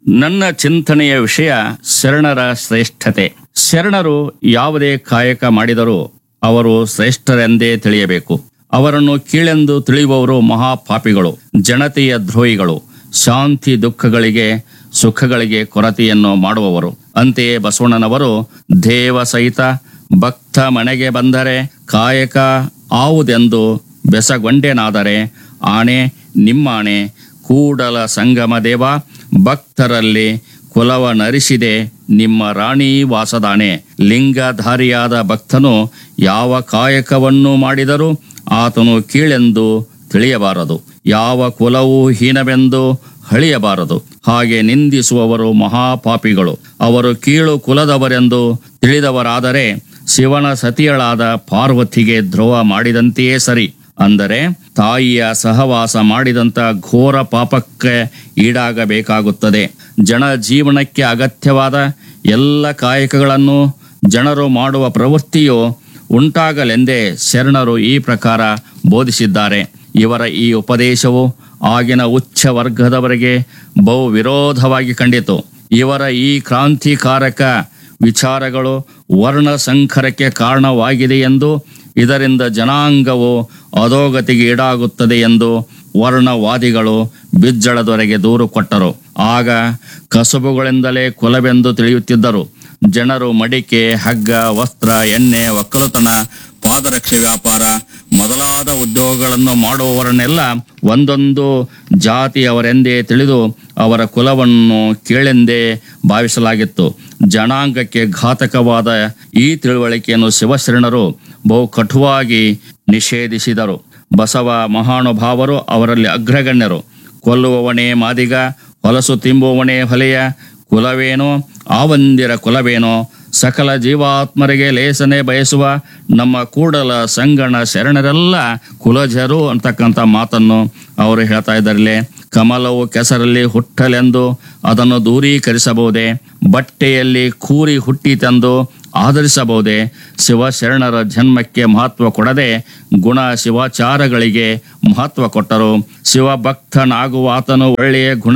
ನನ್ನ ಚಿಂತನೆಯ ವಿಷಯ ಶರಣರ ಶ್ರೇಷ್ಠತೆ ಶರಣರು ಯಾವುದೇ ಕಾಯಕ ಮಾಡಿದರೂ ಅವರು ಶ್ರೇಷ್ಠರೆಂದೇ ತಿಳಿಯಬೇಕು ಅವರನ್ನು ಕೀಳೆಂದು ತಿಳಿಯುವವರು ಮಹಾಪಾಪಿಗಳು ಜನತೆಯ ದ್ರೋಹಿಗಳು ಶಾಂತಿ ದುಃಖಗಳಿಗೆ ಸುಖಗಳಿಗೆ ಕೊರತೆಯನ್ನು ಮಾಡುವವರು ಅಂತೆಯೇ ಬಸವಣ್ಣನವರು ದೇವ ಸಹಿತ ಭಕ್ತ ಮನೆಗೆ ಬಂದರೆ ಕಾಯಕ ಆವುದೆಂದು ಬೆಸಗೊಂಡೆನಾದರೆ ಆಣೆ ನಿಮ್ಮಾಣೆ ಕೂಡಲ ಸಂಗಮ ದೇವ ಭಕ್ತರಲ್ಲಿ ಕುಲವ ನರಿಸಿದೆ ನಿಮ್ಮ ರಾಣಿ ವಾಸದಾಣೆ ಲಿಂಗಧಾರಿಯಾದ ಭಕ್ತನು ಯಾವ ಕಾಯಕವನ್ನು ಮಾಡಿದರೂ ಆತನು ಕೀಳೆಂದು ತಿಳಿಯಬಾರದು ಯಾವ ಕುಲವೂ ಹೀನವೆಂದು ಹಳಿಯಬಾರದು ಹಾಗೆ ನಿಂದಿಸುವವರು ಮಹಾಪಾಪಿಗಳು ಅವರು ಕೀಳು ಕುಲದವರೆಂದು ತಿಳಿದವರಾದರೆ ಶಿವನ ಸತಿಯಳಾದ ಪಾರ್ವತಿಗೆ ದ್ರೋಹ ಮಾಡಿದಂತೆಯೇ ಸರಿ ಅಂದರೆ ತಾಯಿಯ ಸಹವಾಸ ಮಾಡಿದಂತ ಘೋರ ಪಾಪಕ್ಕೆ ಈಡಾಗಬೇಕಾಗುತ್ತದೆ ಜನ ಜೀವನಕ್ಕೆ ಅಗತ್ಯವಾದ ಎಲ್ಲ ಕಾಯಕಗಳನ್ನು ಜನರು ಮಾಡುವ ಪ್ರವೃತ್ತಿಯು ಉಂಟಾಗಲೆಂದೇ ಶರಣರು ಈ ಪ್ರಕಾರ ಬೋಧಿಸಿದ್ದಾರೆ ಇವರ ಈ ಉಪದೇಶವು ಆಗಿನ ಉಚ್ಚ ವರ್ಗದವರಿಗೆ ಬಹು ವಿರೋಧವಾಗಿ ಕಂಡಿತು ಇವರ ಈ ಕ್ರಾಂತಿಕಾರಕ ವಿಚಾರಗಳು ವರ್ಣ ಸಂಕರಕ್ಕೆ ಕಾರಣವಾಗಿದೆ ಎಂದು ಇದರಿಂದ ಜನಾಂಗವು ಅಧೋಗತಿಗೆ ಈಡಾಗುತ್ತದೆ ಎಂದು ವರ್ಣವಾದಿಗಳು ಬಿಜ್ಜಳದೊರೆಗೆ ದೂರು ಕೊಟ್ಟರು ಆಗ ಕಸಬುಗಳಿಂದಲೇ ಕುಲವೆಂದು ತಿಳಿಯುತ್ತಿದ್ದರು ಜನರು ಮಡಿಕೆ ಹಗ್ಗ ವಸ್ತ್ರ ಎಣ್ಣೆ ಒಕ್ಕಲುತನ ಪಾದರಕ್ಷೆ ವ್ಯಾಪಾರ ಮೊದಲಾದ ಉದ್ಯೋಗಗಳನ್ನು ಮಾಡುವವರನ್ನೆಲ್ಲ ಒಂದೊಂದು ಜಾತಿಯವರೆಂದೇ ತಿಳಿದು ಅವರ ಕುಲವನ್ನು ಕೀಳೆಂದೇ ಭಾವಿಸಲಾಗಿತ್ತು ಜನಾಂಗಕ್ಕೆ ಘಾತಕವಾದ ಈ ತಿಳುವಳಿಕೆಯನ್ನು ಶಿವಶರಣರು ಬಹು ಕಟುವಾಗಿ ನಿಷೇಧಿಸಿದರು ಬಸವ ಮಹಾನುಭಾವರು ಅವರಲ್ಲಿ ಅಗ್ರಗಣ್ಯರು ಕೊಲ್ಲುವವನೇ ಮಾದಿಗ ಹೊಲಸು ತಿಂಬುವವನೇ ಹೊಲೆಯ ಕುಲವೇನೋ ಆವಂದಿರ ಕುಲವೇನೋ ಸಕಲ ಜೀವಾತ್ಮರಿಗೆ ಲೇಸನೆ ಬಯಸುವ ನಮ್ಮ ಕೂಡಲ ಸಂಗಣ ಶರಣರೆಲ್ಲ ಕುಲಜರು ಅಂತಕ್ಕಂಥ ಮಾತನ್ನು ಅವರು ಹೇಳ್ತಾ ಇದ್ದಾರಲ್ಲೇ ಕಮಲವು ಕೆಸರಲ್ಲಿ ಹುಟ್ಟಲೆಂದು ಅದನ್ನು ದೂರೀಕರಿಸಬಹುದೇ ಬಟ್ಟೆಯಲ್ಲಿ ಕೂರಿ ಹುಟ್ಟಿತೆಂದು ಆಧರಿಸಬಹುದೇ ಶಿವಶರಣರ ಜನ್ಮಕ್ಕೆ ಮಹತ್ವ ಕೊಡದೆ ಗುಣ ಶಿವಾಚಾರಗಳಿಗೆ ಮಹತ್ವ ಕೊಟ್ಟರು ಶಿವಭಕ್ತನಾಗುವ ಆತನು ಒಳ್ಳೆಯ ಗುಣ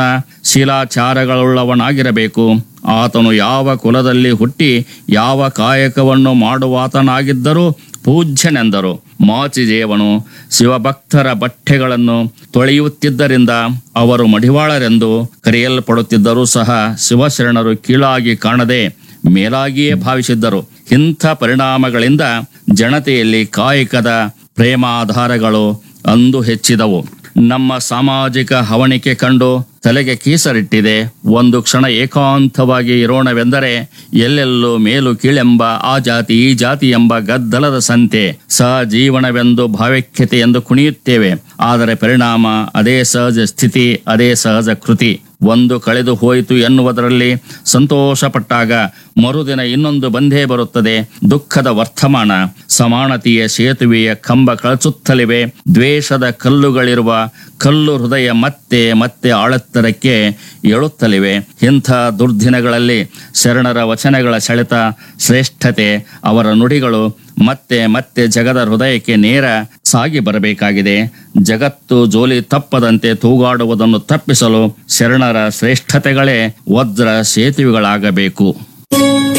ಶೀಲಾಚಾರಗಳುಳ್ಳವನಾಗಿರಬೇಕು ಆತನು ಯಾವ ಕುಲದಲ್ಲಿ ಹುಟ್ಟಿ ಯಾವ ಕಾಯಕವನ್ನು ಮಾಡುವಾತನಾಗಿದ್ದರೂ ಪೂಜ್ಯನೆಂದರು ಮಾಚಿದೇವನು ಶಿವಭಕ್ತರ ಬಟ್ಟೆಗಳನ್ನು ತೊಳೆಯುತ್ತಿದ್ದರಿಂದ ಅವರು ಮಡಿವಾಳರೆಂದು ಕರೆಯಲ್ಪಡುತ್ತಿದ್ದರೂ ಸಹ ಶಿವಶರಣರು ಕೀಳಾಗಿ ಕಾಣದೆ ಮೇಲಾಗಿಯೇ ಭಾವಿಸಿದ್ದರು ಇಂಥ ಪರಿಣಾಮಗಳಿಂದ ಜನತೆಯಲ್ಲಿ ಕಾಯಕದ ಪ್ರೇಮಾಧಾರಗಳು ಅಂದು ಹೆಚ್ಚಿದವು ನಮ್ಮ ಸಾಮಾಜಿಕ ಹವಣಿಕೆ ಕಂಡು ತಲೆಗೆ ಕೀಸರಿಟ್ಟಿದೆ ಒಂದು ಕ್ಷಣ ಏಕಾಂತವಾಗಿ ಇರೋಣವೆಂದರೆ ಎಲ್ಲೆಲ್ಲೂ ಮೇಲು ಕೀಳೆಂಬ ಆ ಜಾತಿ ಈ ಜಾತಿ ಎಂಬ ಗದ್ದಲದ ಸಂತೆ ಸಹಜೀವನವೆಂದು ಭಾವ್ಯಖ್ಯತೆ ಎಂದು ಕುಣಿಯುತ್ತೇವೆ ಆದರೆ ಪರಿಣಾಮ ಅದೇ ಸಹಜ ಸ್ಥಿತಿ ಅದೇ ಸಹಜ ಕೃತಿ ಒಂದು ಕಳೆದು ಹೋಯಿತು ಎನ್ನುವುದರಲ್ಲಿ ಸಂತೋಷಪಟ್ಟಾಗ ಮರುದಿನ ಇನ್ನೊಂದು ಬಂದೇ ಬರುತ್ತದೆ ದುಃಖದ ವರ್ತಮಾನ ಸಮಾನತೆಯ ಸೇತುವೆಯ ಕಂಬ ಕಳಚುತ್ತಲಿವೆ ದ್ವೇಷದ ಕಲ್ಲುಗಳಿರುವ ಕಲ್ಲು ಹೃದಯ ಮತ್ತೆ ಮತ್ತೆ ಆಳತ್ತರಕ್ಕೆ ಏಳುತ್ತಲಿವೆ ಇಂಥ ದುರ್ದಿನಗಳಲ್ಲಿ ಶರಣರ ವಚನಗಳ ಸೆಳೆತ ಶ್ರೇಷ್ಠತೆ ಅವರ ನುಡಿಗಳು ಮತ್ತೆ ಮತ್ತೆ ಜಗದ ಹೃದಯಕ್ಕೆ ನೇರ ಸಾಗಿ ಬರಬೇಕಾಗಿದೆ ಜಗತ್ತು ಜೋಲಿ ತಪ್ಪದಂತೆ ತೂಗಾಡುವುದನ್ನು ತಪ್ಪಿಸಲು ಶರಣರ ಶ್ರೇಷ್ಠತೆಗಳೇ ವಜ್ರ ಸೇತುವೆಗಳಾಗಬೇಕು